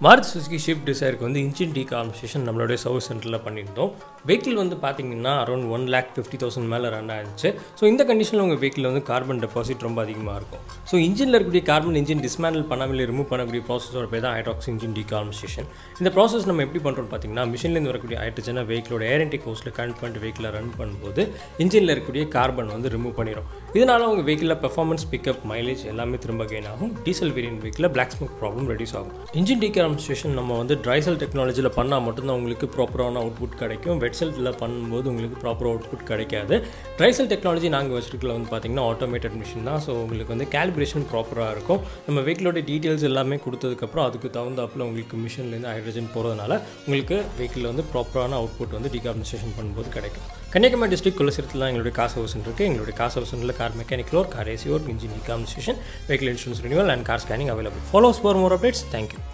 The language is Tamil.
மாருதி சுசுகி ஷிஃப்ட் டிசைருக்கு வந்து இன்ஜின் டீகான்வர்சேஷன் நம்மளுடைய சர்வீஸ் சென்டரில் பண்ணியிருந்தோம் வெஹிக்கிள் வந்து பார்த்தீங்கன்னா around one lakh fifty thousand மேலே ரன் ஆயிருச்சு ஸோ இந்த கண்டிஷனில் உங்கள் வெஹிக்கிள் வந்து கார்பன் டெபாசிட் ரொம்ப அதிகமாக இருக்கும் ஸோ இன்ஜினில் இருக்கக்கூடிய கார்பன் இன்ஜின் டிஸ்மேண்டில் பண்ணாமலே ரிமூவ் பண்ணக்கூடிய ப்ராசஸோட பேர் தான் ஹைட்ராக்ஸ் இன்ஜின் டீகான்வர்சேஷன் இந்த ப்ராசஸ் நம்ம எப்படி பண்ணுறோம்னு பார்த்தீங்கன்னா மிஷின்லேருந்து வரக்கூடிய ஹைட்ரஜனை வெஹிக்கிளோட ஏரண்டிக் ஹோஸ்ட்டில் கனெக்ட் பண்ணிட்டு வெஹிக்கில் ரன் பண்ணும்போது இன்ஜினில் இருக்கக்கூடிய கார்பன் வந்து ரிமூவ் பண்ணிடும் இதனால் உங்கள் வெஹிக்கிளில் பெர்ஃபார்மன்ஸ் பிக்கப் மைலேஜ் எல்லாமே திரும்ப கெயின் ஆகும் diesel variant vehicle black smoke problem reduce ஆகும் இன்ஜின் டீகான்வர்சேஷன் நம்ம வந்து ட்ரை செல் டெக்னாலஜியில் பண்ணால் மட்டும்தான் உங்களுக்கு ப்ராப்பரான அவுட்புட் கிடைக்கும் வெட் செல்லில் பண்ணும்போது உங்களுக்கு ப்ராப்பர் அவுட்புட் கிடைக்காது ட்ரை செல் டெக்னாலஜி நாங்கள் வச்சிருக்கல வந்து பார்த்தீங்கன்னா ஆட்டோமேட்டட் மிஷின் தான் ஸோ உங்களுக்கு வந்து கேலிப்ரேஷன் ப்ராப்பராக இருக்கும் நம்ம வெஹிக்கிளோட டீட்டெயில்ஸ் எல்லாமே கொடுத்ததுக்கப்புறம் அதுக்கு தகுந்தாப்பில் உங்களுக்கு மிஷின்லேருந்து ஹைட்ரஜன் போகிறதுனால உங்களுக்கு வெஹிக்கிளில் வந்து ப்ராப்பரான அவுட்புட் வந்து டீகார்பனைசேஷன் பண்ணும்போது கிடைக்கும் கன்னியாகுமரி டிஸ்ட்ரிக்ட் குலசிரத்தில் தான் எங்களுடைய காசு ஹவுஸ் இருக்குது எங்களுடைய காசு ஹவுஸில் கார் மெக்கானிக் லோர் car AC work engine decarbonisation vehicle insurance renewal and car scanning available follow us for more updates thank you